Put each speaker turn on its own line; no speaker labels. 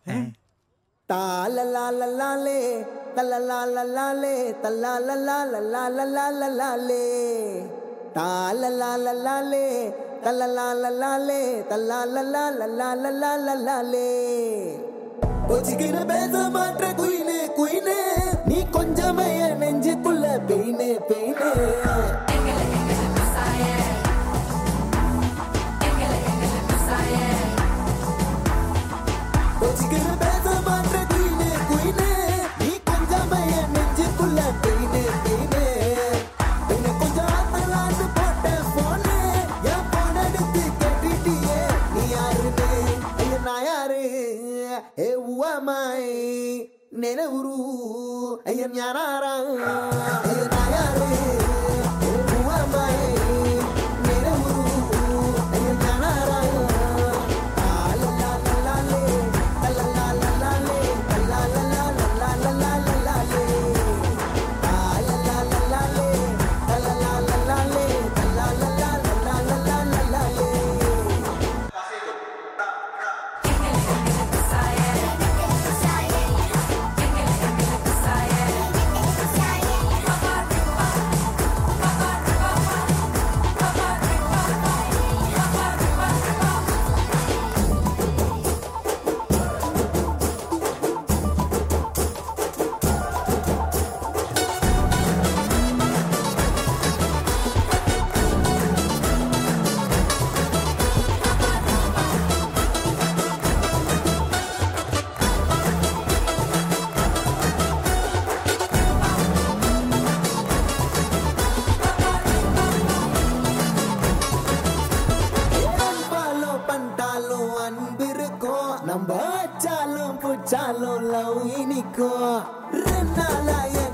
தாலலாலலாலே தலலாலலாலே தல்லாலலாலலாலலாலலாலே தாலலாலலாலே தலலாலலாலே தல்லாலலாலலாலலாலே கொச்சிக்கிற பேச மாற்ற குயினே குயினே நீ கொஞ்சமே என் நெஞ்சுக்குள்ள பெயினே பெயினே கொச்சிக்கிற பேச மாற்ற குயினே குயினே நீ கொஞ்சமே என் நெஞ்சுக்குள்ள பெயினே பெயினே பெயினே கொஞ்சம் ஆத்தலாண்டு போட்ட போனே என் போன் எடுத்து கேட்டுட்டியே நீ யாருன்னு ஐயா நான் யாரு ஏ உவமாய் ನೆನವರು ಅಯ್ಯ ಜ್ಞಾನಾರ ನಾಯಾರೇ ಉವಮಾಯ ನೆನವರು ಅಯ್ಯ ಜ್ಞಾನಾರ ಲಾಲಾಲಾಲಾಲೆ, ಲಲಾಲಾಲಾಲೆ, ಲಲಾಲಾಲಾಲಾಲಾಲಾಲಾಲೆ. ಲಾಲಾಲಾಲಾಲೆ, ಲಲಾಲಾಲಾಲೆ, ಲಲಾಲಾಲಾಲಾಲಾಲಾಲೆ. அன்பாலும் பண்டாலும் அன்பு இருக்கும் நம்ம வச்சாலும் புச்சாலும் லவ் இனிக்கும் ரெண்டு நாளா